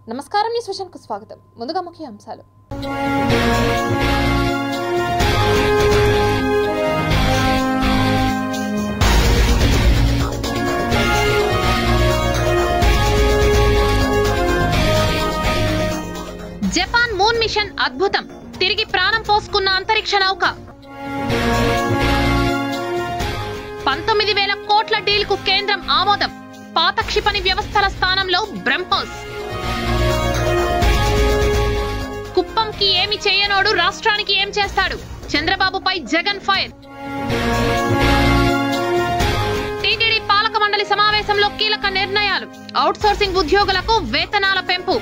నమస్కారం న్యూస్ విషన్కు స్వాగతం ముందుగా ముఖ్య అంశాలు జపాన్ మూన్ మిషన్ అద్భుతం తిరిగి ప్రాణం పోసుకున్న అంతరిక్ష నౌక పంతొమ్మిది వేల కోట్ల డీల్ కు కేంద్రం ఆమోదం పాత క్షిపణి వ్యవస్థల స్థానంలో బ్రహ్మోస్ కుప్పంకి ఏమి చేయనోడు రాష్ట్రానికి ఏం చేస్తాడు చంద్రబాబుపై జగన్ ఫైర్ టీటీడీ పాలక మండలి సమావేశంలో కీలక నిర్ణయాలు అవుట్సోర్సింగ్ ఉద్యోగులకు వేతనాల పెంపు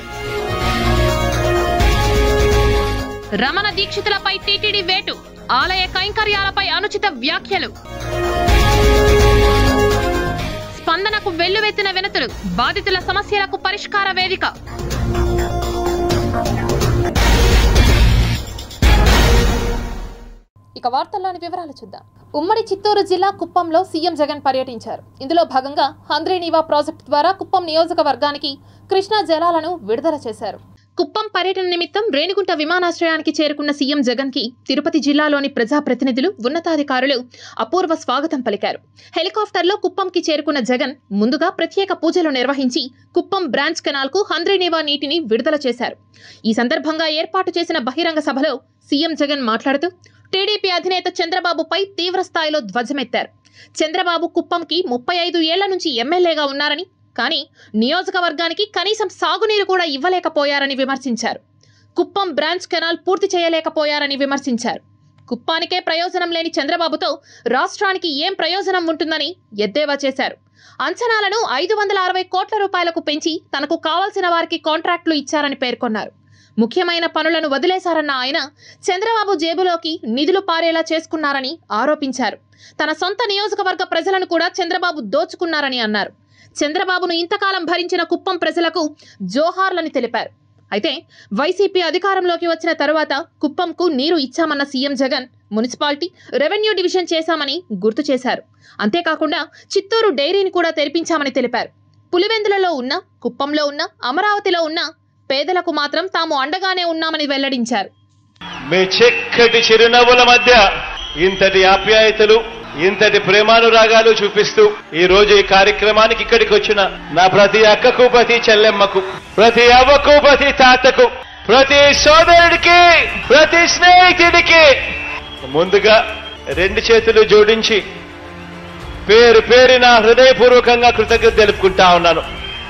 రమణ దీక్షితులపై టీటీడీ వేటు ఆలయ కైంకర్యాలపై అనుచిత వ్యాఖ్యలు స్పందనకు వెల్లువెత్తిన వినతులు బాధితుల సమస్యలకు పరిష్కార వేదిక ఇక వార్తల్లోని వివరాలు చూద్దాం ఉమ్మడి చిత్తూరు జిల్లా కుప్పంలో సీఎం జగన్ పర్యటించారు ఇందులో భాగంగా హంద్రీనీవా ప్రాజెక్టు ద్వారా కుప్పం నియోజకవర్గానికి కృష్ణా జలాలను విడుదల చేశారు కుప్పం పర్యటన నిమిత్తం రేణిగుంట విమానాశ్రయానికి చేరుకున్న సీఎం జగన్ కి తిరుపతి జిల్లాలోని ప్రజాప్రతినిధులు ఉన్నతాధికారులు అపూర్వ స్వాగతం పలికారు హెలికాప్టర్లో కుప్పంకి చేరుకున్న జగన్ ముందుగా ప్రత్యేక పూజలు నిర్వహించి కుప్పం బ్రాంచ్ కెనాల్ కు హంద్రీనీవా నీటిని విడుదల చేశారు ఈ సందర్భంగా ఏర్పాటు చేసిన బహిరంగ సభలో సీఎం జగన్ మాట్లాడుతూ టీడీపీ అధినేత చంద్రబాబుపై తీవ్ర స్థాయిలో ధ్వజమెత్తారు చంద్రబాబు కుప్పంకి ముప్పై ఐదు ఏళ్ల నుంచి ఎమ్మెల్యేగా ఉన్నారని కానీ నియోజకవర్గానికి కనీసం సాగునీరు కూడా ఇవ్వలేకపోయారని విమర్శించారు కుప్పం బ్రాంచ్ కెనాల్ పూర్తి చేయలేకపోయారని విమర్శించారు కుప్పానికే ప్రయోజనం లేని చంద్రబాబుతో రాష్ట్రానికి ఏం ప్రయోజనం ఉంటుందని ఎద్దేవా చేశారు అంచనాలను ఐదు వందల అరవై కోట్ల రూపాయలకు పెంచి తనకు కావాల్సిన వారికి కాంట్రాక్టులు ఇచ్చారని పేర్కొన్నారు ముఖ్యమైన పనులను వదిలేశారన్న ఆయన చంద్రబాబు జేబులోకి నిధులు పారేలా చేసుకున్నారని ఆరోపించారు తన సొంత నియోజకవర్గ ప్రజలను కూడా చంద్రబాబు దోచుకున్నారని అన్నారు చంద్రబాబును ఇంతకాలం భరించిన కుప్పం ప్రజలకు జోహార్లని తెలిపారు అయితే వైసీపీ అధికారంలోకి వచ్చిన తరువాత కుప్పంకు నీరు ఇచ్చామన్న CM Jagan municipality revenue division చేశామని గుర్తు చేశారు అంతేకాకుండా చిత్తూరు డైరీని కూడా తెరిపించామని తెలిపారు పులివెందులలో ఉన్న కుప్పంలో ఉన్న అమరావతిలో ఉన్న పేదలకు మాత్రం తాము అండగానే ఉన్నామని వెల్లడించారు మీ చిక్కటి చిరునవ్వుల మధ్య ఇంతటి ఆప్యాయతలు ఇంతటి ప్రేమానురాగాలు చూపిస్తూ ఈ రోజు ఈ కార్యక్రమానికి ఇక్కడికి వచ్చిన నా ప్రతి అక్కకు ప్రతి చెల్లెమ్మకు ప్రతి అవ్వకు ప్రతి తాతకు ప్రతి సోదరుడికి ప్రతి స్నేహితుడికి ముందుగా రెండు చేతులు జోడించి పేరు పేరిన హృదయపూర్వకంగా కృతజ్ఞత తెలుపుకుంటా ఉన్నాను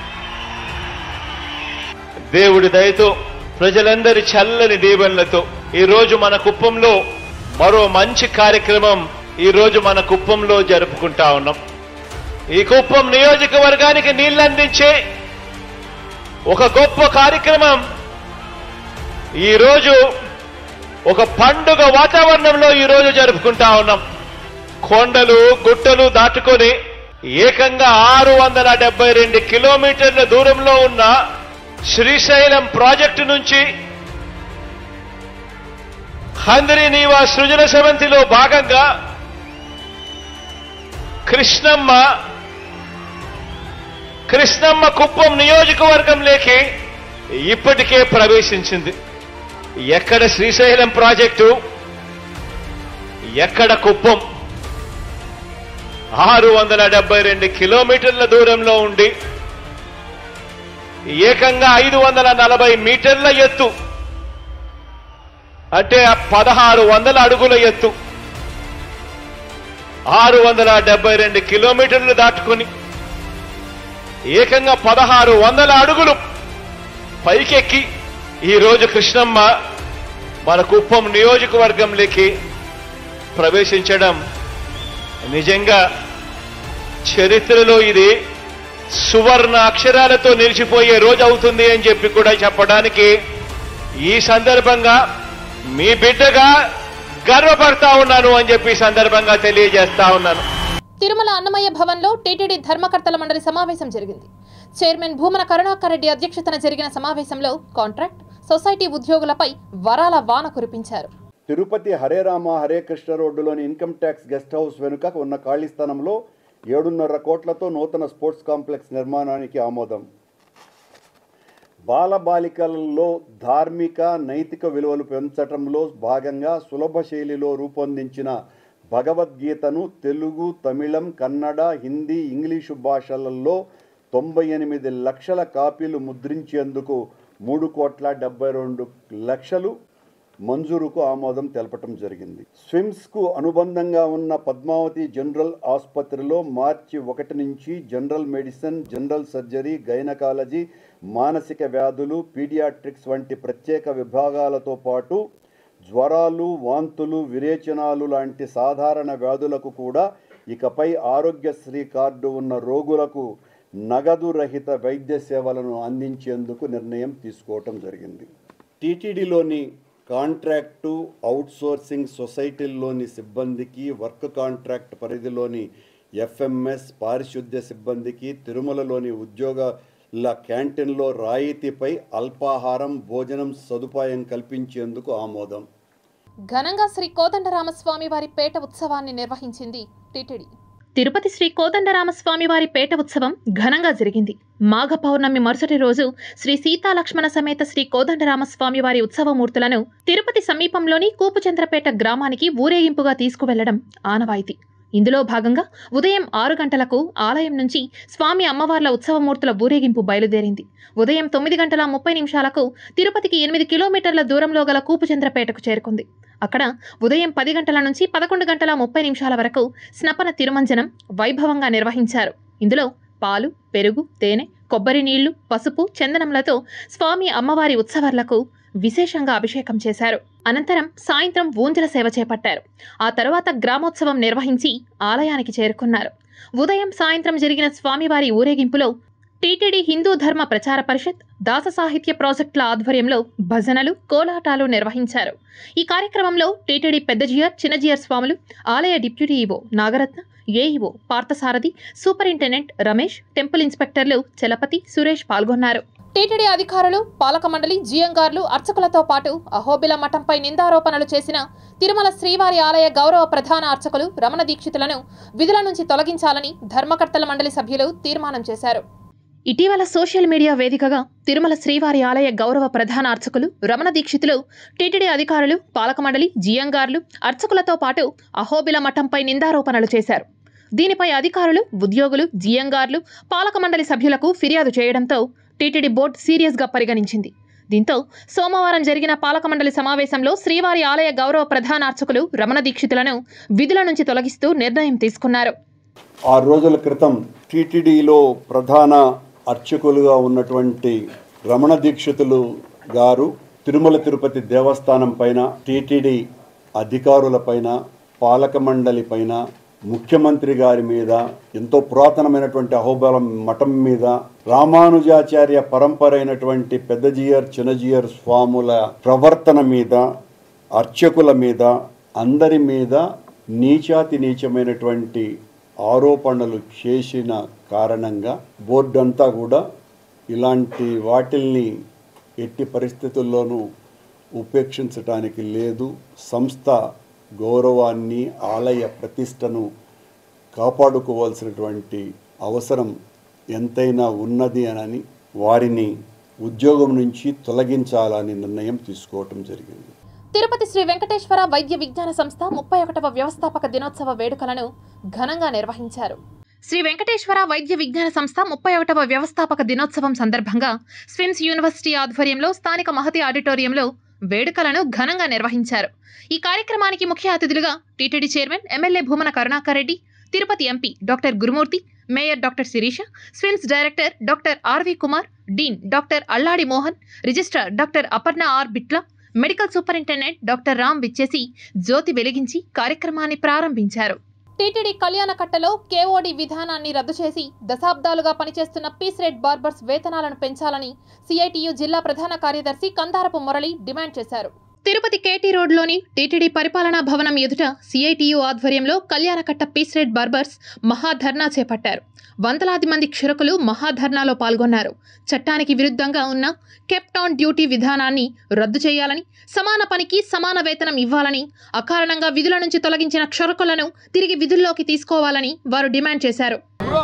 దేవుడి దయతో ప్రజలందరి చల్లని దీవెనలతో ఈ రోజు మన కుప్పంలో మరో మంచి కార్యక్రమం ఈ రోజు మన కుప్పంలో జరుపుకుంటా ఉన్నాం ఈ కుప్పం నియోజకవర్గానికి నీళ్లందించే ఒక గొప్ప కార్యక్రమం ఈ రోజు ఒక పండుగ వాతావరణంలో ఈ రోజు జరుపుకుంటా ఉన్నాం కొండలు గుట్టలు దాటుకొని ఏకంగా ఆరు వందల డెబ్బై రెండు కిలోమీటర్ల దూరంలో ఉన్న శ్రీశైలం ప్రాజెక్టు నుంచి హంద్రి నీవా సృజన సమంతిలో భాగంగా కృష్ణమ్మ కృష్ణమ్మ కుప్పం నియోజకవర్గంలోకి ఇప్పటికే ప్రవేశించింది ఎక్కడ శ్రీశైలం ప్రాజెక్టు ఎక్కడ కుప్పం ఆరు వందల డెబ్బై రెండు కిలోమీటర్ల దూరంలో ఉండి ఏకంగా ఐదు వందల నలభై మీటర్ల ఎత్తు అంటే పదహారు వందల అడుగుల ఎత్తు ఆరు వందల డెబ్బై రెండు కిలోమీటర్లు దాటుకుని ఏకంగా పదహారు వందల అడుగులు పైకెక్కి ఈ రోజు కృష్ణమ్మ మన కుప్పం నియోజకవర్గంలోకి ప్రవేశించడం నిజంగా చరిత్రలో ఇది సువర్ణ అక్షరాలతో నిలిచిపోయే రోజు అవుతుంది అని చెప్పి కూడా చెప్పడానికి ఈ సందర్భంగా మీ బిడ్డగా గర్వపడతా ఉన్నాను అని చెప్పి ఈ సందర్భంగా తెలియజేస్తా ఉన్నాను తిరుమల అన్నమయ్య భవన్లో టీటీడీ ధర్మకర్తల మండలి సమావేశం జరిగింది చైర్మన్ భూమన కరుణాకర్ రెడ్డి అధ్యక్షతన జరిగిన సమావేశంలో కాంట్రాక్ట్ సొసైటీ ఉద్యోగులపై వరాల వాన కురిపించారు తిరుపతి హరే రామ హరే కృష్ణ రోడ్డులోని ఇన్కమ్ ట్యాక్స్ గెస్ట్ హౌస్ వెనుక ఉన్న ఖాళీ స్థలంలో ఏడున్నర కోట్లతో నూతన స్పోర్ట్స్ కాంప్లెక్స్ నిర్మాణానికి ఆమోదం బాలబాలికలలో ధార్మిక నైతిక విలువలు పెంచటంలో భాగంగా సులభ శైలిలో రూపొందించిన భగవద్గీతను తెలుగు తమిళం కన్నడ హిందీ ఇంగ్లీషు భాషలలో తొంభై ఎనిమిది లక్షల కాపీలు ముద్రించేందుకు మూడు కోట్ల డెబ్బై రెండు లక్షలు మంజూరుకు ఆమోదం తెలపటం జరిగింది స్విమ్స్కు అనుబంధంగా ఉన్న పద్మావతి జనరల్ ఆసుపత్రిలో మార్చి ఒకటి నుంచి general medicine general surgery gynaecology మానసిక వ్యాధులు పీడియాట్రిక్స్ వంటి ప్రత్యేక విభాగాలతో పాటు జ్వరాలు వాంతులు విరేచనాలు లాంటి సాధారణ వ్యాధులకు కూడా ఇకపై ఆరోగ్యశ్రీ కార్డు ఉన్న రోగులకు నగదు రహిత వైద్య సేవలను అందించేందుకు నిర్ణయం తీసుకోవటం జరిగింది టీటీడీలోని కాంట్రాక్టు అవుట్సోర్సింగ్ సొసైటీల్లోని సిబ్బందికి వర్క్ కాంట్రాక్ట్ పరిధిలోని ఎఫ్ఎంఎస్ పారిశుద్ధ్య సిబ్బందికి తిరుమలలోని ఉద్యోగాల క్యాంటీన్లో రాయితీపై అల్పాహారం భోజనం సదుపాయం కల్పించేందుకు ఆమోదం ఘనంగా శ్రీ కోదండరామస్వామి వారి పేట ఉత్సవాన్ని నిర్వహించింది టిటిడి తిరుపతి శ్రీ కోదండరామస్వామి వారి పేట ఉత్సవం ఘనంగా జరిగింది మాఘ పౌర్ణమి మరుసటి రోజు శ్రీ సీతాలక్ష్మణ సమేత శ్రీ కోదండరామస్వామి వారి ఉత్సవమూర్తులను తిరుపతి సమీపంలోని కూపుచంద్రపేట గ్రామానికి ఊరేగింపుగా తీసుకువెళ్లడం ఆనవాయితీ ఇందులో భాగంగా ఉదయం ఆరు గంటలకు ఆలయం నుంచి స్వామి అమ్మవార్ల ఉత్సవమూర్తుల ఊరేగింపు బయలుదేరింది ఉదయం తొమ్మిది గంటల ముప్పై నిమిషాలకు తిరుపతికి ఎనిమిది కిలోమీటర్ల దూరంలో గల కూపుచంద్రపేటకు చేరుకుంది అక్కడ ఉదయం పది గంటల నుంచి పదకొండు గంటల ముప్పై నిమిషాల వరకు స్నపన తిరుమంజనం వైభవంగా నిర్వహించారు ఇందులో పాలు పెరుగు తేనె కొబ్బరి నీళ్లు పసుపు చందనములతో స్వామి అమ్మవారి ఉత్సవాలకు విశేషంగా అభిషేకం చేశారు అనంతరం సాయంత్రం ఊంజల సేవ చేపట్టారు ఆ తరువాత గ్రామోత్సవం నిర్వహించి ఆలయానికి చేరుకున్నారు ఉదయం సాయంత్రం జరిగిన స్వామివారి ఊరేగింపులో టీటీడీ హిందూ ధర్మ ప్రచార పరిషత్ దాస సాహిత్య ప్రాజెక్టుల ఆధ్వర్యంలో భజనలు కోలాటాలు నిర్వహించారు ఈ కార్యక్రమంలో టీటీడీ పెద్దజియర్ చిన్నజియర్ స్వాములు ఆలయ deputy EO Nagaratna AEO Parthasarathi superintendent Ramesh temple ఇన్స్పెక్టర్లు చలపతి సురేష్ పాల్గొన్నారు టీటీడీ అధికారులు పాలక మండలి జియంగార్లు అర్చకులతో పాటు అహోబిల మఠంపై నిందారోపణలు చేసిన తిరుమల శ్రీవారి ఆలయ గౌరవ ప్రధాన అర్చకులు రమణ దీక్షితులను విధుల నుంచి తొలగించాలని ధర్మకర్తల మండలి సభ్యులు తీర్మానం చేశారు ఇటీవల సోషల్ మీడియా వేదికగా తిరుమల శ్రీవారి ఆలయ గౌరవ ప్రధాన అర్చకులు రమణ దీక్షితులు టీటీడీ అధికారులు పాలక మండలి జియంగార్లు అర్చకులతో పాటు అహోబిల మఠంపై నిందారోపణలు చేశారు దీనిపై అధికారులు ఉద్యోగులు జియంగార్లు పాలక మండలి సభ్యులకు ఫిర్యాదు చేయడంతో టీటీడీ బోర్డు సీరియస్గా పరిగణించింది దీంతో సోమవారం జరిగిన పాలక మండలి సమావేశంలో శ్రీవారి ఆలయ గౌరవ ప్రధాన అర్చకులు రమణ దీక్షితులను విధుల నుంచి తొలగిస్తూ నిర్ణయం తీసుకున్నారు ఆరు రోజుల క్రితం టీటీడీలో ప్రధాన అర్చకులుగా ఉన్నటువంటి రమణ దీక్షితులు గారు తిరుమల తిరుపతి దేవస్థానం పైన టీటీడీ అధికారులపైన పాలక మండలి పైన ముఖ్యమంత్రి గారి మీద ఎంతో పురాతనమైనటువంటి అహోబలం మఠం మీద రామానుజాచార్య పరంపర అయినటువంటి పెద్దజీయర్ చిన్నజీయర్ స్వాముల ప్రవర్తన మీద అర్చకుల మీద అందరి మీద నీచాతి నీచమైనటువంటి ఆరోపణలు చేసిన కారణంగా బోర్డు అంతా కూడా ఇలాంటి వాటిల్ని ఎట్టి పరిస్థితుల్లోనూ ఉపేక్షించటానికి లేదు సంస్థ గౌరవాన్ని ఆలయ ప్రతిష్టను కాపాడుకోవాల్సినటువంటి అవసరం ఎంతైనా ఉన్నది అని వారిని ఉద్యోగం నుంచి తొలగించాలని నిర్ణయం తీసుకోవటం జరిగింది తిరుపతి శ్రీ వెంకటేశ్వర వైద్య విజ్ఞాన సంస్థ ముప్పై ఒకటవ వ్యవస్థాపక దినోత్సవ వేడుకలను ఘనంగా నిర్వహించారు శ్రీ వెంకటేశ్వర వైద్య విజ్ఞాన సంస్థ ముప్పై ఒకటవ వ్యవస్థాపక దినోత్సవం సందర్భంగా స్విమ్స్ యూనివర్సిటీ ఆధ్వర్యంలో స్థానిక మహతి ఆడిటోరియంలో వేడుకలను ఘనంగా నిర్వహించారు ఈ కార్యక్రమానికి ముఖ్య అతిథులుగా TTD chairman MLA Bhumana Karunakar Reddy Tirupati MP doctor Gurumurthy mayor doctor Sirisha SVIMS director doctor RV Kumar dean doctor Alladi Mohan registrar doctor Aparna R Bitla medical superintendent doctor Ram విచ్చేసి జ్యోతి వెలిగించి కార్యక్రమాన్ని ప్రారంభించారు టీటీడీ కళ్యాణకట్టలో కేఓడి విధానాన్ని రద్దు చేసి దశాబ్దాలుగా పనిచేస్తున్న పీస్ రెడ్ బార్బర్స్ వేతనాలను పెంచాలని సిఐటియు జిల్లా ప్రధాన కార్యదర్శి కందారపు మురళి డిమాండ్ చేశారు తిరుపతి కేటీ రోడ్లోని టీటీడీ పరిపాలనా భవనం ఎదుట సిఐటియు ఆధ్వర్యంలో కళ్యాణకట్ట పీస్ రెడ్ బార్బర్స్ మహాధర్నా చేపట్టారు వందలాది మంది క్షురకులు మహాధర్నాలో పాల్గొన్నారు చట్టానికి విరుద్ధంగా ఉన్న కెప్టౌన్ డ్యూటీ విధానాన్ని రద్దు చేయాలని సమాన పనికి సమాన వేతనం ఇవ్వాలని అకారణంగా విధుల నుంచి తొలగించిన క్షురకులను తిరిగి విధుల్లోకి తీసుకోవాలని వారు డిమాండ్ చేశారు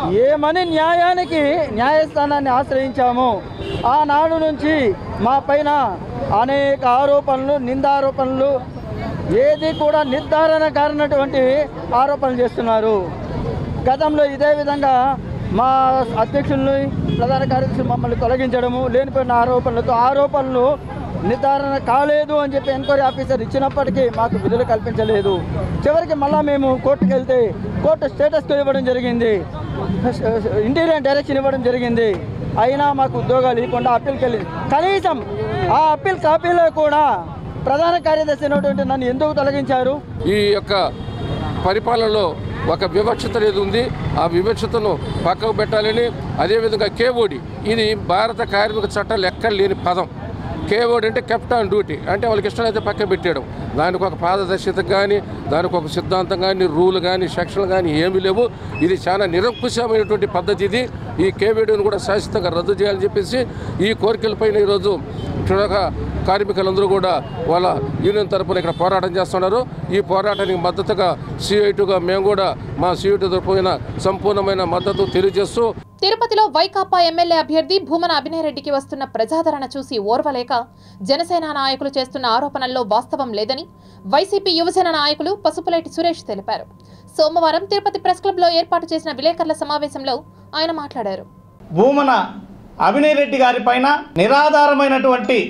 ఏమని న్యాయానికి న్యాయస్థానాన్ని ఆశ్రయించాము ఆనాడు నుంచి మా పైన అనేక ఆరోపణలు నిందారోపణలు ఏది కూడా నిర్ధారణ కారణటువంటి ఆరోపణలు చేస్తున్నారు గతంలో ఇదే విధంగా మా అధ్యక్షుల్ని ప్రధాన కార్యదర్శులు మమ్మల్ని తొలగించడము లేనిపోయిన ఆరోపణలతో ఆరోపణలు నిర్ధారణ కాలేదు అని చెప్పి ఎంక్వైరీ ఆఫీసర్ ఇచ్చినప్పటికీ మాకు విధులు కల్పించలేదు చివరికి మళ్ళా మేము కోర్టుకు వెళ్తే కోర్టు స్టేటస్కి ఇవ్వడం జరిగింది ఇంటీరియర్ డైరెక్షన్ ఇవ్వడం జరిగింది అయినా మాకు ఉద్యోగాలు ఇవ్వకుండా అప్పీల్కి వెళ్ళింది కనీసం ఆ అప్పీల్ కాపీలో కూడా ప్రధాన కార్యదర్శి అయినటువంటి నన్ను ఎందుకు తొలగించారు ఈ యొక్క పరిపాలనలో ఒక వివక్షత అనేది ఉంది ఆ వివక్షతను పక్కకు పెట్టాలని అదేవిధంగా కేవోడి ఇది భారత కార్మిక చట్టాలు ఎక్కడ లేని పదం కేవోడి అంటే కెప్టాన్ డ్యూటీ అంటే వాళ్ళకి ఇష్టమైతే పక్క పెట్టాడు దానికి ఒక పారదర్శకత కానీ దానికి ఒక సిద్ధాంతం కానీ రూల్ కానీ సెక్షన్లు కానీ ఏమీ లేవు ఇది చాలా నిరంకుశమైనటువంటి పద్ధతి ఇది ఈ కేవీడీని కూడా శాశ్వతంగా రద్దు చేయాలని చెప్పేసి ఈ కోరికలపైన ఈరోజు క్షుణక కార్మికులందరూ కూడా వాళ్ళ యూనియన్ తరపున ఇక్కడ పోరాటం చేస్తున్నారు ఈ పోరాటానికి మద్దతుగా సిఐటుగా మేము కూడా మా సిఐటు తరపున సంపూర్ణమైన మద్దతు తెలియజేస్తూ తిరుపతిలో వైకాపా ఎమ్మెల్యే అభ్యర్థి భూమన అభినయ్ రెడ్డికి వస్తున్న ప్రజాదరణ చూసి ఓర్వలేక జనసేన నాయకులు చేస్తున్న ఆరోపణల్లో వాస్తవం లేదని వైసీపీ యువజన నాయకులు పసుపులేటి సురేష్ తెలిపారు సోమవారం తిరుపతి ప్రెస్ క్లబ్లో ఏర్పాటు చేసిన విలేకరుల సమావేశంలో ఆయన మాట్లాడారు భూమన అభినయ్ రెడ్డి గారి పైన నిరాధారమైనటువంటి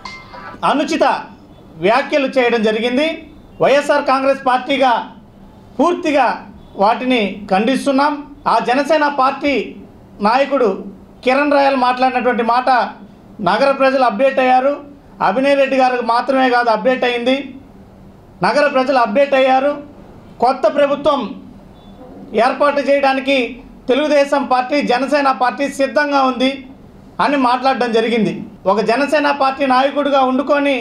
అనుచిత వ్యాఖ్యలు చేయడం జరిగింది వైఎస్ఆర్ కాంగ్రెస్ పార్టీగా పూర్తిగా వాటిని ఖండిస్తున్నాం ఆ జనసేన పార్టీ నాయకుడు కిరణ్ రాయల్ మాట్లాడినటువంటి మాట నగర ప్రజలు అప్డేట్ అయ్యారు అభినయ్ రెడ్డి గారికి మాత్రమే కాదు అప్డేట్ అయింది నగర ప్రజలు అప్డేట్ అయ్యారు కొత్త ప్రభుత్వం ఏర్పాటు చేయడానికి తెలుగుదేశం పార్టీ జనసేన పార్టీ సిద్ధంగా ఉంది అని మాట్లాడడం జరిగింది ఒక జనసేన పార్టీ నాయకుడిగా వండుకొని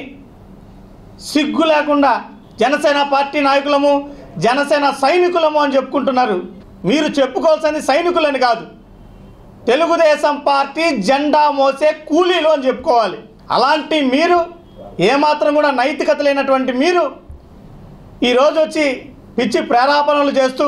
సిగ్గు లేకుండా జనసేన పార్టీ నాయకులము జనసేన సైనికులము అని చెప్పుకుంటున్నారు మీరు చెప్పుకోవాల్సింది సైనికులని కాదు తెలుగుదేశం పార్టీ జెండా మోసే కూలీలు అని చెప్పుకోవాలి అలాంటి మీరు ఏమాత్రం కూడా నైతికత లేనటువంటి మీరు ఈరోజు వచ్చి పిచ్చి ప్రేరాపణలు చేస్తూ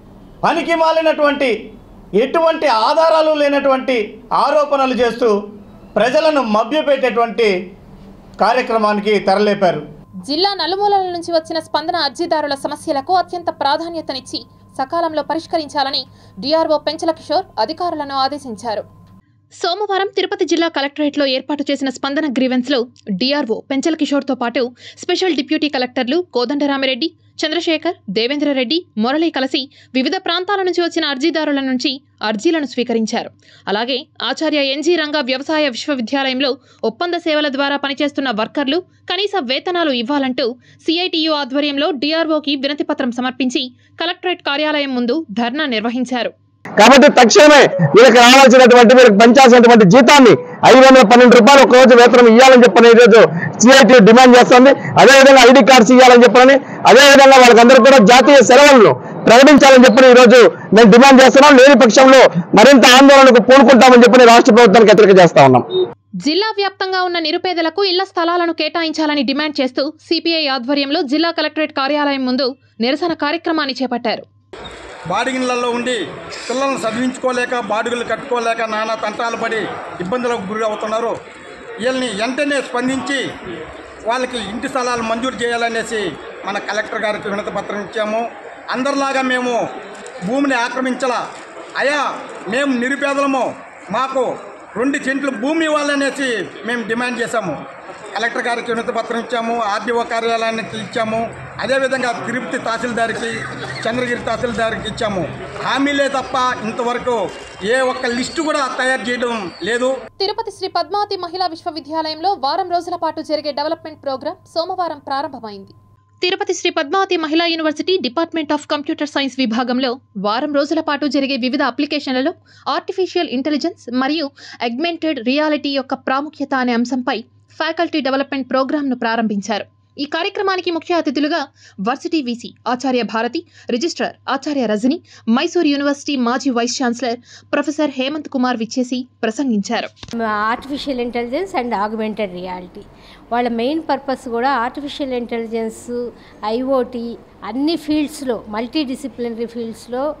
పనికి మాలినటువంటి ఎటువంటి ఆధారాలు లేనటువంటి ఆరోపణలు చేస్తూ ప్రజలను మభ్యపెట్టేటువంటి కార్యక్రమానికి తెరలేపారు జిల్లా నలుమూలల నుంచి వచ్చిన స్పందన అర్జీదారుల సమస్యలకు అత్యంత ప్రాధాన్యతనిచ్చి సకాలంలో పరిష్కరించాలని డిఆర్ఓ పెంచల కిషోర్ అధికారులను ఆదేశించారు సోమవారం తిరుపతి జిల్లా కలెక్టరేట్లో ఏర్పాటు చేసిన స్పందన గ్రీవెన్స్లో డిఆర్ఓ పెంచల కిషోర్తో పాటు స్పెషల్ డిప్యూటీ కలెక్టర్లు కోదండరామిరెడ్డి చంద్రశేఖర్ దేవేంద్రరెడ్డి మురళి కలిసి వివిధ ప్రాంతాల నుంచి వచ్చిన అర్జీదారుల నుంచి అర్జీలను స్వీకరించారు అలాగే ఆచార్య ఎన్జీ రంగా వ్యవసాయ విశ్వవిద్యాలయంలో ఒప్పంద సేవల ద్వారా పనిచేస్తున్న వర్కర్లు కనీస వేతనాలు ఇవ్వాలంటూ సిఐటియు ఆధ్వర్యంలో డిఆర్ఓకి వినతిపత్రం సమర్పించి కలెక్టరేట్ కార్యాలయం ముందు ధర్నా నిర్వహించారు కాబట్టి తక్షణమే వీళ్ళకి రావాల్సినటువంటి వీళ్ళకి పెంచాల్సినటువంటి జీతాన్ని ఐదు వందల పన్నెండు రూపాయలు ఒక రోజు వేతనం ఇవ్వాలని చెప్పని ఈరోజు సిఐటి డిమాండ్ చేస్తుంది అదేవిధంగా ఐడి కార్డ్స్ ఇవ్వాలని చెప్పని అదేవిధంగా వాళ్ళకందరూ కూడా జాతీయ సెలవులను ప్రకటించాలని చెప్పని ఈ రోజు మేము డిమాండ్ చేస్తున్నాం లేని పక్షంలో మరింత ఆందోళనకు పూనుకుంటామని చెప్పని రాష్ట్ర ప్రభుత్వానికి హెచ్చరిక చేస్తా ఉన్నాం జిల్లా వ్యాప్తంగా ఉన్న నిరుపేదలకు ఇళ్ల స్థలాలను కేటాయించాలని డిమాండ్ చేస్తూ సిపిఐ ఆధ్వర్యంలో జిల్లా కలెక్టరేట్ కార్యాలయం ముందు నిరసన కార్యక్రమాన్ని చేపట్టారు బాడిగిళ్ళల్లో ఉండి పిల్లలను చదివించుకోలేక బాడుగులు కట్టుకోలేక నానా తంటాలు పడి ఇబ్బందులకు గురి అవుతున్నారు వీళ్ళని వెంటనే స్పందించి వాళ్ళకి ఇంటి స్థలాలు మంజూరు చేయాలనేసి మన కలెక్టర్ గారికి వినతి పత్రం ఇచ్చాము అందరిలాగా మేము భూమిని ఆక్రమించాల అయా మేము నిరుపేదలము మాకు రెండు సెంట్లు భూమి ఇవ్వాలనేసి మేము డిమాండ్ చేశాము కలెక్టర్ గారికి వినతి పత్రం ఇచ్చాము ఆర్డీఓ కార్యాలయానికి ఇచ్చాము అదేవిధంగా తిరుపతి తహసీల్దార్కి చంద్రగిరి తహసీల్దార్కి ఇచ్చాము హామీలే తప్ప ఇంతవరకు ఏ ఒక్క లిస్టు కూడా తయారు చేయడం లేదు తిరుపతి శ్రీ పద్మావతి మహిళా విశ్వవిద్యాలయంలో వారం రోజుల పాటు జరిగే డెవలప్మెంట్ ప్రోగ్రాం సోమవారం ప్రారంభమైంది Tirupati Sri Padmavati Mahila university department of computer science విభాగంలో వారం రోజుల పాటు జరిగే వివిధ అప్లికేషన్లలో ఆర్టిఫిషియల్ ఇంటెలిజెన్స్ మరియు అగ్మెంటెడ్ రియాలిటీ యొక్క ప్రాముఖ్యత అనే అంశంపై ఫ్యాకల్టీ డెవలప్మెంట్ ప్రోగ్రాంను ప్రారంభించారు ఈ కార్యక్రమానికి ముఖ్య అతిథులుగా వర్సిటీ వీసీ ఆచార్య భారతి రిజిస్ట్రార్ ఆచార్య రజని మైసూర్ యూనివర్సిటీ మాజీ vice chancellor professor Hemant Kumar విచ్చేసి ప్రసంగించారు artificial intelligence and augmented reality వాళ్ళ మెయిన్ పర్పస్ కూడా ఆర్టిఫిషియల్ ఇంటెలిజెన్స్ ఐఓటీ అన్ని ఫీల్డ్స్లో మల్టీ డిసిప్లినరీ ఫీల్డ్స్లో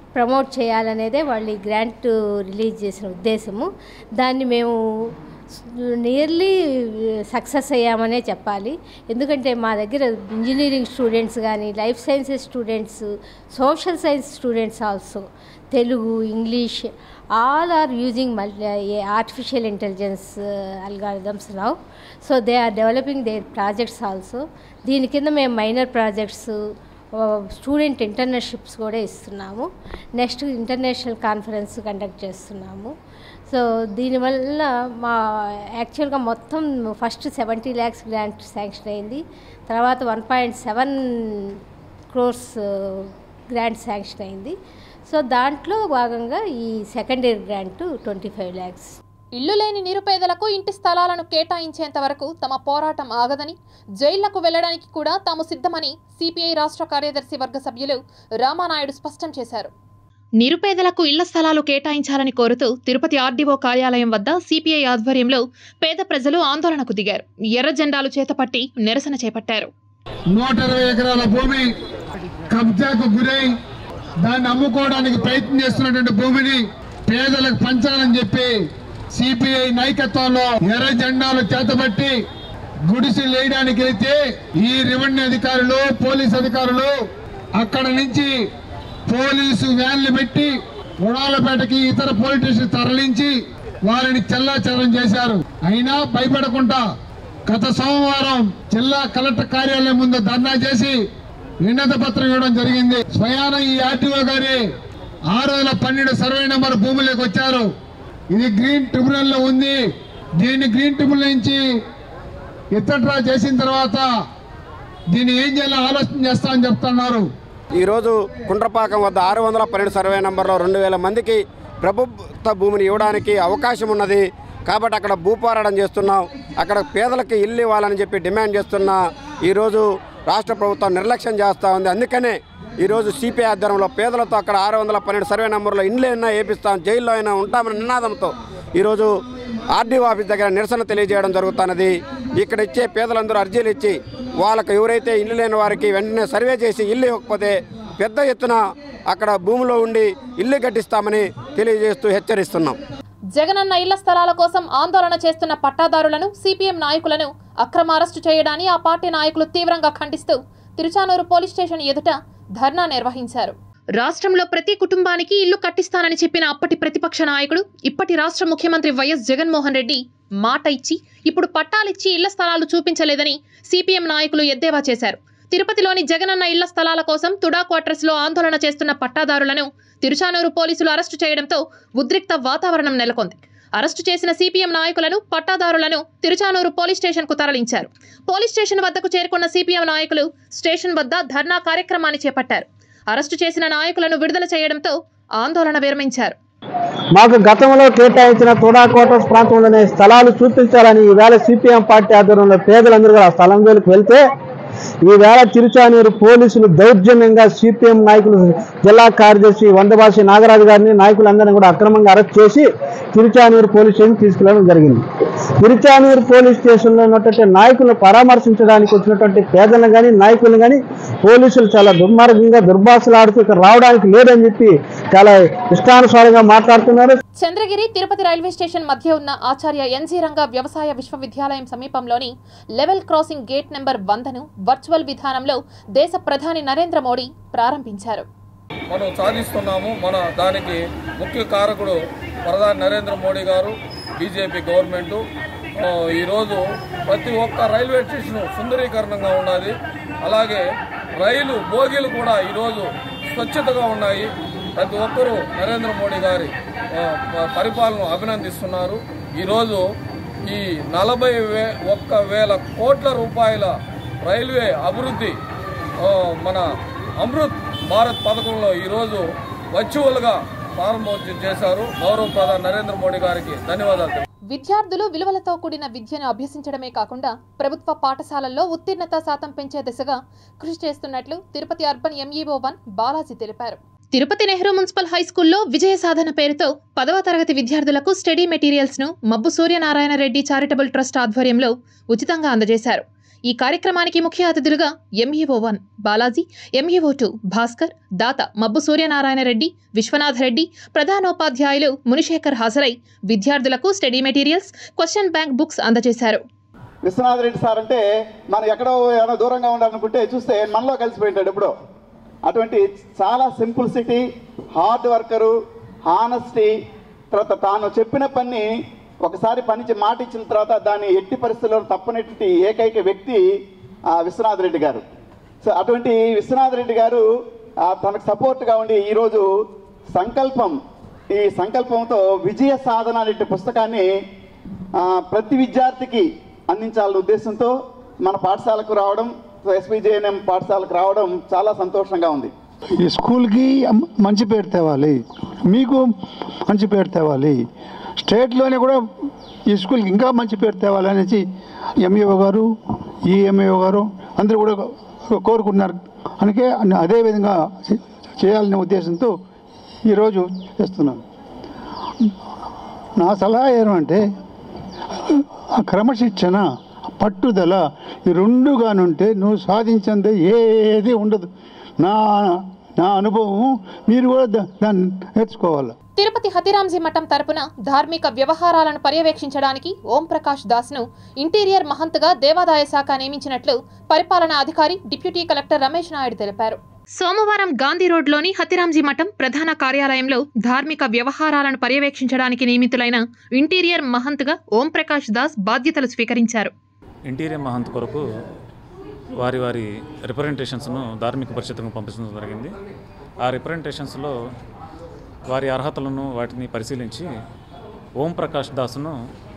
ప్రమోట్ చేయాలనేదే వాళ్ళు ఈ గ్రాంట్ రిలీజ్ చేసిన ఉద్దేశము దాన్ని మేము నియర్లీ సక్సెస్ అయ్యామనే చెప్పాలి ఎందుకంటే మా దగ్గర ఇంజనీరింగ్ స్టూడెంట్స్ కానీ life sciences students social science students also Telugu English all are using artificial intelligence algorithms now so they are developing their projects also దీని కింద మేము మైనర్ ప్రాజెక్ట్స్ స్టూడెంట్ ఇంటర్న్షిప్స్ కూడా ఇస్తున్నాము నెక్స్ట్ ఇంటర్నేషనల్ కాన్ఫరెన్స్ కండక్ట్ చేస్తున్నాము so దీనివల్ల మా యాక్చువల్గా మొత్తం first seventy lakhs grant sanction అయింది తర్వాత one point seven crores grant sanction అయింది సో దాంట్లో భాగంగా ఈ second year grant twenty five lakhs ఇల్లు లేని నిరుపేదలకు ఇంటి స్థలాలను కేటాయించేంత వరకు తమ పోరాటం ఆగదని జైళ్లకు వెళ్లడానికి కూడా తాము సిద్ధమని సిపిఐ రాష్ట్ర కార్యదర్శి వర్గ సభ్యులు రామానాయుడు స్పష్టం చేశారు నిరుపేదలకు ఇళ్ల స్థలాలు కేటాయించాలని కోరుతూ తిరుపతి ఆర్డీఓ కార్యాలయం వద్ద సిపిఐ ఆధ్వర్యంలో పేద ప్రజలు ఆందోళనకు దిగారు ఎర్ర జెండాలు చేతపట్టి నిరసన చేపట్టారు నూట ఇరవై ఎకరాల భూమి కబ్జాకు గురై దాన్ని అమ్ముకోవడానికి ప్రయత్నం చేస్తున్నటువంటి భూమిని పేదలకు పంచాలని చెప్పి సిపిఐ నాయకత్వంలో ఎర్ర జెండాలు చేతబట్టి గుడిసెలు వేయడానికి వెళ్తే ఈ రెవెన్యూ అధికారులు పోలీస్ అధికారులు అక్కడ నుంచి పోలీసు వ్యాన్లు పెట్టి గుణాలపేటకి ఇతర పోలీస్ స్టేషన్ తరలించి వారిని చెల్లాచెల్లం చేశారు అయినా భయపడకుండా గత సోమవారం జిల్లా కలెక్టర్ కార్యాలయం ముందు ధర్నా చేసి విన్నత పత్రం ఇవ్వడం జరిగింది స్వయాన ఈ ఆర్టీఓ గారి ఆరు వేల పన్నెండు సర్వే నెంబర్ భూములకు వచ్చారు ఇది గ్రీన్ ట్రిబ్యునల్ లో ఉంది దీన్ని గ్రీన్ ట్రిబ్యునల్ నుంచి ఇతడ్రా చేసిన తర్వాత దీన్ని ఏం చేయాలో ఆలోచన చేస్తామని చెప్తున్నారు ఈరోజు కుండ్రపాకం వద్ద ఆరు వందల పన్నెండు సర్వే నంబర్లో రెండు వేల మందికి ప్రభుత్వ భూమిని ఇవ్వడానికి అవకాశం ఉన్నది కాబట్టి అక్కడ భూపోరాటం చేస్తున్నాం అక్కడ పేదలకు ఇల్లు ఇవ్వాలని చెప్పి డిమాండ్ చేస్తున్నా ఈరోజు రాష్ట్ర ప్రభుత్వం నిర్లక్ష్యం చేస్తూ ఉంది అందుకనే ఈరోజు సిపిఐ ఆధ్వర్యంలో పేదలతో అక్కడ ఆరు వందల పన్నెండు సర్వే నెంబర్లో ఇండ్లు అయినా వేపిస్తాం జైల్లో అయినా ఉంటామని నినాదంతో ఈరోజు ఆర్డీఓ ఆఫీస్ దగ్గర నిరసన తెలియజేయడం జరుగుతున్నది ఇక్కడ ఇచ్చే పేదలందరూ అర్జీలు ఇచ్చి వాళ్ళకు ఎవరైతే ఇల్లు లేని వారికి వెంటనే సర్వే చేసి ఇల్లు ఇవ్వకపోతే పెద్ద ఎత్తున అక్కడ భూమిలో ఉండి ఇల్లు కట్టిస్తామని తెలియజేస్తూ హెచ్చరిస్తున్నాం జగనన్న ఇళ్ల స్థలాల కోసం ఆందోళన చేస్తున్న పట్టాదారులను సిపిఎం నాయకులను అక్రమ అరెస్టు చేయడాన్ని ఆ పార్టీ నాయకులు తీవ్రంగా ఖండిస్తూ తిరుచానూరు పోలీస్ స్టేషన్ ఎదుట ధర్నా నిర్వహించారు రాష్ట్రంలో ప్రతి కుటుంబానికి ఇల్లు కట్టిస్తానని చెప్పిన అప్పటి ప్రతిపక్ష నాయకుడు ఇప్పటి రాష్ట్ర ముఖ్యమంత్రి వైఎస్ జగన్మోహన్ రెడ్డి మాట ఇచ్చి ఇప్పుడు పట్టాలిచ్చి ఇళ్ల స్థలాలు చూపించలేదని సిపిఎం నాయకులు ఎద్దేవా చేశారు తిరుపతిలోని జగనన్న ఇళ్ల స్థలాల కోసం తుడా క్వార్టర్స్ లో ఆందోళన చేస్తున్న పట్టాదారులను తిరుచానూరు పోలీసులు అరెస్టు చేయడంతో ఉద్రిక్త వాతావరణం నెలకొంది అరెస్టు చేసిన సిపిఎం నాయకులను పట్టాదారులను తిరుచానూరు పోలీస్ స్టేషన్ కు తరలించారు పోలీస్ స్టేషన్ వద్దకు చేరుకున్న సిపిఎం నాయకులు స్టేషన్ వద్ద ధర్నా కార్యక్రమాన్ని చేపట్టారు అరెస్టు చేసిన నాయకులను విడుదల చేయడంతో ఆందోళన విరమించారు మాకు గతంలో కేటాయించిన తుడా క్వార్టర్స్ ప్రాంతంలోనే స్థలాలు చూపించాలని ఈవేళ సిపిఎం పార్టీ ఆధ్వర్యంలో పేదలందరూ కూడా ఆ స్థలం వేలకు వెళ్తే ఈవేళ తిరుచానూరు పోలీసులు దౌర్జన్యంగా సిపిఎం నాయకులు జిల్లా కార్యదర్శి వందభాషి నాగరాజు గారిని నాయకులందరినీ కూడా అక్రమంగా అరెస్ట్ చేసి తిరుచానూరు పోలీస్ స్టేషన్ తీసుకెళ్లడం జరిగింది తిరుచానూరు పోలీస్ స్టేషన్లో ఉన్నటువంటి నాయకులను పరామర్శించడానికి వచ్చినటువంటి పేదలను కానీ నాయకులను కానీ పోలీసులు చాలా దుర్మార్గంగా దుర్భాషలాడుతూ ఇక్కడ రావడానికి లేదని చెప్పి చాలా ఇష్టానుసారంగా మాట్లాడుతున్నారు చంద్రగిరి తిరుపతి రైల్వే స్టేషన్ మధ్య ఉన్న ఆచార్య ఎన్జీ రంగా వ్యవసాయ విశ్వవిద్యాలయం సమీపంలోని లెవెల్ క్రాసింగ్ గేట్ నెంబర్ వందను వర్చువల్ విధానంలో దేశ ప్రధాని నరేంద్ర మోడీ ప్రారంభించారు మనం సాధిస్తున్నాము మన దానికి ముఖ్య కారకుడు ప్రధాని నరేంద్ర మోడీ గారు బీజేపీ గవర్నమెంటు ఆ, ఈరోజు ప్రతి ఒక్క రైల్వే స్టేషన్ సుందరీకరణంగా ఉన్నది అలాగే రైలు బోగీలు కూడా ఈరోజు స్వచ్ఛతగా ఉన్నాయి ప్రతి ఒక్కరూ నరేంద్ర మోడీ గారి ఆ, పరిపాలన అభినందిస్తున్నారు ఈరోజు ఈ నలభై వే ఒక్క వేల కోట్ల రూపాయల రైల్వే అభివృద్ధి ఆ, మన అమృత్ భారత్ పథకంలో ఈరోజు వర్చువల్గా ప్రారంభోత్సవం చేశారు గౌరవ ప్రధాని నరేంద్ర మోడీ గారికి ధన్యవాదాలు తెలుపు- విద్యార్థులు విలువలతో కూడిన విద్యను అభ్యసించడమే కాకుండా ప్రభుత్వ పాఠశాలల్లో ఉత్తీర్ణత శాతం పెంచే దిశగా కృషి చేస్తున్నట్లు Tirupati urban MEO one Balaji తెలిపారు తిరుపతి నెహ్రూ మున్సిపల్ హై స్కూల్లో విజయ సాధన పేరుతో పదవ తరగతి విద్యార్థులకు స్టడీ మెటీరియల్స్ ను మబ్బు సూర్యనారాయణ రెడ్డి చారిటబుల్ ట్రస్ట్ ఆధ్వర్యంలో ఉచితంగా అందజేశారు ఈ కార్యక్రమానికి ముఖ్య అతిథులుగా MEO one Balaji MEO two Bhaskar దాత మబ్బు సూర్యనారాయణ రెడ్డి విశ్వనాథ్ రెడ్డి ప్రధానోపాధ్యాయులు మునిశేఖర్ హాజరై విద్యార్థులకు study materials question bank books అందజేశారు విశ్వనాథ్ రెడ్డి సార్ అంటే మనం ఎక్కడో ఏమైనా దూరంగా ఉండాలనుకుంటే చూస్తే మనలో కలిసిపోయింటాడు ఎప్పుడో అటువంటి చాలా సింపుల్సిటీ హార్డ్ వర్కరు హానెస్టీ తర్వాత తాను చెప్పిన పని ఒకసారి పని చే- మాట ఇచ్చిన తర్వాత దాన్ని ఎట్టి పరిస్థితుల్లో తప్పనటువంటి ఏకైక వ్యక్తి ఆ, విశ్వనాథ్ రెడ్డి గారు సో అటువంటి విశ్వనాథ్ రెడ్డి గారు ఆ, తనకు సపోర్ట్గా ఉండి ఈరోజు సంకల్పం ఈ సంకల్పంతో విజయ సాధన అనే పుస్తకాన్ని ఆ, ప్రతి విద్యార్థికి అందించాలనే ఉద్దేశంతో మన పాఠశాలకు రావడం ఎస్పీజేఎన్ఎం పాఠశాలకు రావడం చాలా సంతోషంగా ఉంది ఈ స్కూల్కి అమ్- మంచి పేరు తేవాలి మీకు మంచి పేరు తేవాలి స్టేట్లోనే కూడా ఈ స్కూల్కి ఇంకా మంచి పేరు తేవాలి అనేసి ఎంఈఓ గారు ఈ ఎంఈఓ గారు అందరూ కూడా కో- కోరుకుంటున్నారు అందుకే అన్న- అదే విధంగా చే- చేయాలనే ఉద్దేశంతో ఈరోజు చేస్తున్నాను నా సలహా ఏమంటే ఆ క్రమశిక్షణ పట్టుదల ఈ రెండుగానుంటే నువ్వు సాధించింది ఏది ఉండదు నా నా అనుభవం మీరు కూడా దా- దాన్ని నేర్చుకోవాలి తిరుపతి హతిరాంజీ మఠం తరపున ధార్మిక వ్యవహారాలను పర్యవేక్షించడానికి ఓం ప్రకాష్ దాస్ను ఇంటీరియర్ మహంత్గా దేవాదాయ శాఖ నియమించినట్లు పరిపాలనా అధికారి డిప్యూటీ కలెక్టర్ రమేష్ నాయుడు తెలిపారు సోమవారం గాంధీ రోడ్లోని హతిరాంజీ మఠం ప్రధాన కార్యాలయంలో ధార్మిక వ్యవహారాలను పర్యవేక్షించడానికి నియమితులైన ఇంటీరియర్ మహంత్గా ఓం ప్రకాష్ దాస్ బాధ్యతలు స్వీకరించారు ఇంటీరియర్ మహంత్ కొరకు వారి వారి రిప్రజెంటేషన్స్ను ధార్మిక పరిషత్తుకు పంపించడం జరిగింది ఆ రిప్రజెంటేషన్స్లో వారి అర్హతలను వాటిని పరిశీలించి ఓం ప్రకాష్ దాస్ను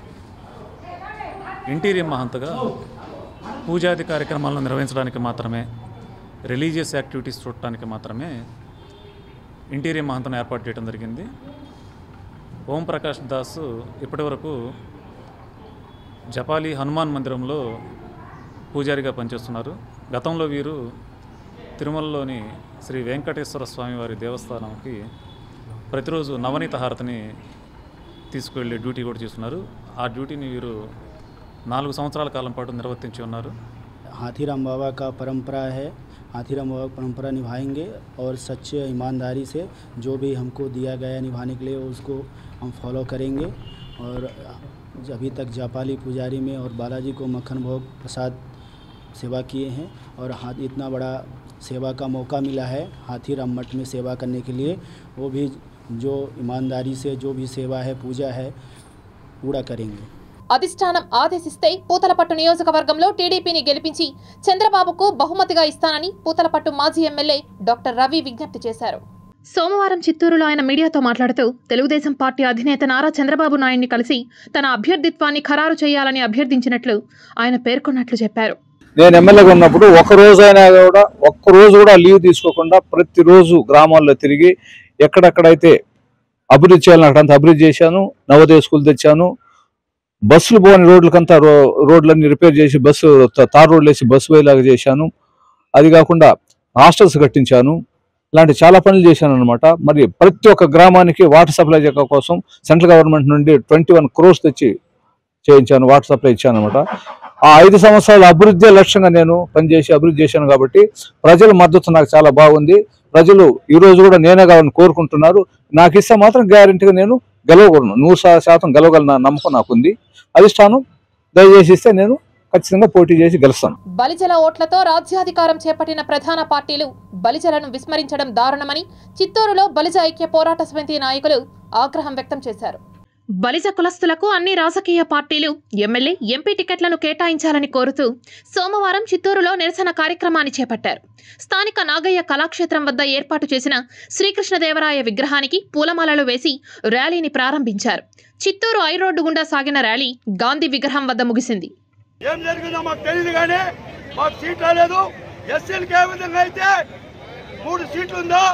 ఇంటీరియర్ మహంత్గా పూజాది కార్యక్రమాలను నిర్వహించడానికి మాత్రమే రిలీజియస్ యాక్టివిటీస్ చూడటానికి మాత్రమే ఇంటీరియర్ మహంతను ఏర్పాటు చేయడం జరిగింది ఓం ప్రకాష్ దాస్ ఇప్పటివరకు జపాలి హనుమాన్ మందిరంలో పూజారిగా పనిచేస్తున్నారు గతంలో వీరు తిరుమలలోని శ్రీ వెంకటేశ్వర స్వామి వారి దేవస్థానంకి ప్రతిరోజు నవనీత హారతిని తీసుకువెళ్ళే డ్యూటీ కూడా చేస్తున్నారు ఆ డ్యూటీని వీరు నాలుగు సంవత్సరాల కాలం పాటు నిర్వర్తించి ఉన్నారు हाथीराम बाबा का परंपरा है हाथीराम बाबा का परंपरा निभाएंगे और सच्चे ईमानदारी से जो भी हमको दिया गया निभाने के लिए उसको हम फॉलो करेंगे और अभी तक जापाली पुजारी में और बालाजी को मक्खन भोग प्रसाद सेवा किए हैं और हाथ इतना बड़ा सेवा का मौका मिला है हाथीराम मठ में सेवा करने के लिए वो भी जो ईमानदारी से जो भी सेवा है पूजा है पूरा करेंगे అధిష్టానం ఆదేశిస్తే పూతలపట్టు నియోజకవర్గంలో టీడీపీని గెలిపించి చంద్రబాబుకు బహుమతిగా ఇస్తానని పూతలపట్టు మాజీ ఎమ్మెల్యే డాక్టర్ రవి విజ్ఞప్తి చేశారు సోమవారం చిత్తూరులో ఆయన మీడియాతో మాట్లాడుతూ తెలుగుదేశం పార్టీ అధినేత నారా చంద్రబాబు నాయుడిని కలిసి తన అభ్యర్థిత్వాన్ని ఖరారు చేయాలని అభ్యర్థించినట్లు ఆయన పేర్కొన్నట్లు చెప్పారు నేను ఎమ్మెల్యేగా ఉన్నప్పుడు ఒక రోజైనా కూడా ఒక్క రోజు కూడా లీవ్ తీసుకోకుండా ప్రతిరోజు గ్రామాల్లో తిరిగి ఎక్కడెక్కడైతే అభివృద్ధి చేయాలని అక్కడంతా అభివృద్ధి చేశాను నవోదయ స్కూల్ తెచ్చాను బస్సులు పోని రోడ్లకంతా రో రోడ్లన్నీ రిపేర్ చేసి బస్సు త- తార్ రోడ్లు వేసి బస్సు పోయేలాగా చేశాను అది కాకుండా హాస్టల్స్ కట్టించాను ఇలాంటి చాలా పనులు చేశాను అనమాట మరి ప్రతి ఒక్క గ్రామానికి వాటర్ సప్లై చేయడం కోసం సెంట్రల్ గవర్నమెంట్ నుండి ట్వంటీ వన్ క్రోర్స్ తెచ్చి చేయించాను వాటర్ సప్లై ఇచ్చాను అనమాట ఆ ఐదు సంవత్సరాల అభివృద్ధి లక్ష్యంగా నేను పనిచేసి అభివృద్ధి చేశాను కాబట్టి ప్రజల మద్దతు నాకు చాలా బాగుంది ప్రజలు ఈ రోజు కూడా నేనే కావాలని కోరుకుంటున్నారు నాకు ఇస్తే మాత్రం గ్యారెంటీగా నేను గెలవగలను నూరు శా- శాతం గెలవగలన నమ్మకం నాకుంది అధిష్టానం దయచేసి ఇస్తే నేను ఖచ్చితంగా పోటీ చేసి గెలుస్తాను బలిజల ఓట్లతో రాజ్యాధికారం చేపట్టిన ప్రధాన పార్టీలు బలిజలను విస్మరించడం దారుణమని చిత్తూరులో బలిజ ఐక్య పోరాట సమితి నాయకులు ఆగ్రహం వ్యక్తం చేశారు బలిజ కులస్తులకు అన్ని రాజకీయ పార్టీలు ఎమ్మెల్యే ఎంపీ టికెట్లను కేటాయించాలని కోరుతూ సోమవారం చిత్తూరులో నిరసన కార్యక్రమాన్ని చేపట్టారు స్థానిక నాగయ్య కళాక్షేత్రం వద్ద ఏర్పాటు చేసిన శ్రీకృష్ణదేవరాయ విగ్రహానికి పూలమాలలు వేసి ర్యాలీని ప్రారంభించారు చిత్తూరు ఐ రోడ్డు గుండా సాగిన ర్యాలీ గాంధీ విగ్రహం వద్ద ముగిసింది ఏం జరిగిందో మాకు తెలియదు కానీ మాకు సీట్ రాలేదు ఎస్ఎల్కి ఏ విధంగా అయితే మూడు సీట్లు ఉందో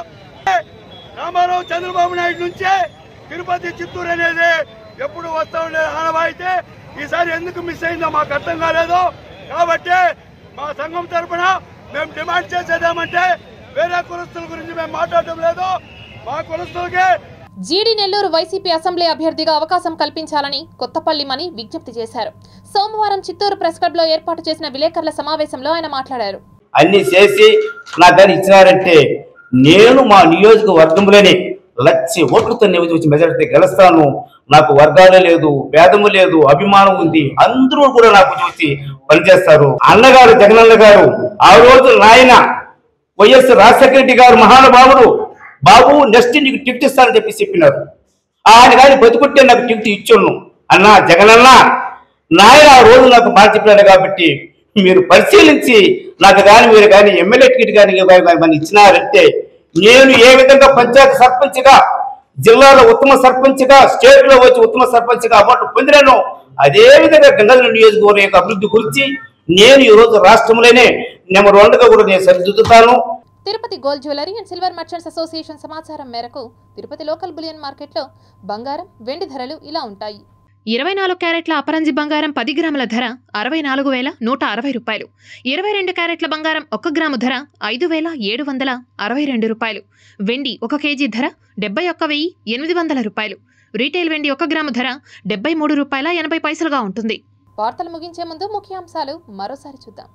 రామారావు చంద్రబాబు నాయుడు నుంచే తిరుపతి చిత్తూరు అనేది ఎప్పుడు వస్తా ఉండే ఆనవాయితే ఈసారి ఎందుకు మిస్ అయిందో మాకు అర్థం కాలేదు కాబట్టి మా సంఘం తరఫున మేము డిమాండ్ చేసేదేమంటే వేరే కులస్తుల గురించి మేము మాట్లాడటం లేదు మా కులస్తులకి జీడి నెల్లూరు వైసీపీ అసెంబ్లీ అభ్యర్థిగా అవకాశం కల్పించాలని కొత్తపల్లి మని విజ్ఞప్తి చేశారు సోమవారం చిత్తూరు ప్రెస్ క్లబ్ లో ఏర్పాటు చేసిన విలేకరుల సమావేశంలో ఆయన మాట్లాడారు అన్ని చేసి నాకు కానీ ఇచ్చినారంటే నేను మా నియోజకవర్గంలోనే లక్ష ఓట్లతో నియోజక మెజారిటీ గెలుస్తాను నాకు వర్గాలే లేదు భేదము లేదు అభిమానం ఉంది అందరూ కూడా నాకు చూసి పనిచేస్తారు అన్నగారు జగనన్న గారు ఆ రోజు నాయన వైఎస్ రాజశేఖర రెడ్డి గారు మహానుభావుడు బాబు నెక్స్ట్ నీకు టికెట్ ఇస్తానని చెప్పి చెప్పినారు ఆయన కానీ బతుకుంటే నాకు టికెట్ ఇచ్చాను అన్నా జగనన్న నాయన ఆ రోజు నాకు మాట చెప్పినాడు కాబట్టి మీరు పరిశీలించి నాకు కానీ మీరు కానీ ఎమ్మెల్యే టికెట్ కానీ కానీ ఇచ్చినారంటే నేను ఏ విధంగా పంచాయతీ సర్పంచ్గా జిల్లాలో ఉత్తమ సర్పంచ్గా స్టేట్ లో వచ్చి ఉత్తమ సర్పంచ్గా అవార్డు పొందినాను అదే విధంగా గంగాధర నియోజకవర్గం యొక్క అభివృద్ధి గురించి నేను ఈ రోజు రాష్ట్రంలోనే నెంబర్ వన్ గా కూడా నేను సరిదిద్దుతాను Tirupati gold jewellery and silver merchants association సమాచారం మేరకు తిరుపతి లోకల్ బులియన్ మార్కెట్లో బంగారం వెండి ధరలు ఇలా ఉంటాయి ఇరవై నాలుగు క్యారెట్ల అపరంజి బంగారం పది గ్రాముల ధర అరవై నాలుగు వేల నూట అరవై రూపాయలు ఇరవై రెండు క్యారెట్ల బంగారం ఒక గ్రాము ధర ఐదు వేల ఏడు వందల అరవై రెండు రూపాయలు వెండి ఒక కేజీ ధర డెబ్బై ఒక్క వెయ్యి ఎనిమిది వందల రూపాయలు రీటైల్ వెండి ఒక గ్రాము ధర డెబ్బై మూడు రూపాయల ఎనభై పైసలుగా ఉంటుంది వార్తలు ముగించే ముందు ముఖ్యాంశాలు మరోసారి చూద్దాం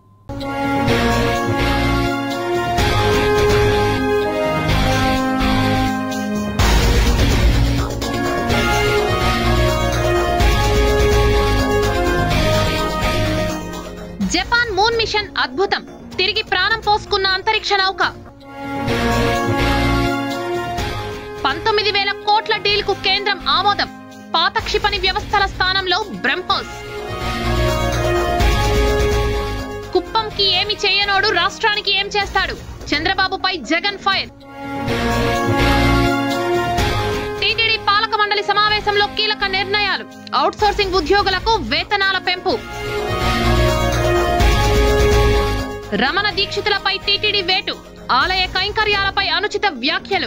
జపాన్ మూన్ మిషన్ అద్భుతం తిరిగి ప్రాణం పోసుకున్న అంతరిక్ష నౌక పంతొమ్మిది వేల కోట్ల డీల్ కు కేంద్రం ఆమోదం పాత క్షిపణి వ్యవస్థల స్థానంలో బ్రహ్మోస్ కుప్పంకి ఏమి చేయనోడు రాష్ట్రానికి ఏం చేస్తాడు చంద్రబాబుపై జగన్ ఫైర్ టీటీడీ పాలక మండలి సమావేశంలో కీలక నిర్ణయాలు అవుట్సోర్సింగ్ ఉద్యోగులకు వేతనాల పెంపు రమణ దీక్షితులపై టీటీడీ వేటు ఆలయ కైంకర్యాలపై అనుచిత వ్యాఖ్యలు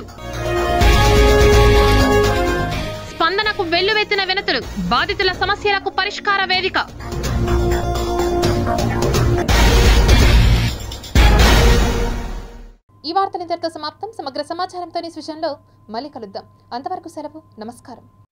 స్పందనకు వెల్లువెత్తిన వినతులు బాధితుల సమస్యలకు పరిష్కార వేదిక ఈ వార్తలు ఇంతటితో సమాప్తం సమగ్ర సమాచారంతో నీ సృజనలో మళ్ళీ కలుద్దాం అంతవరకు సెలవు నమస్కారం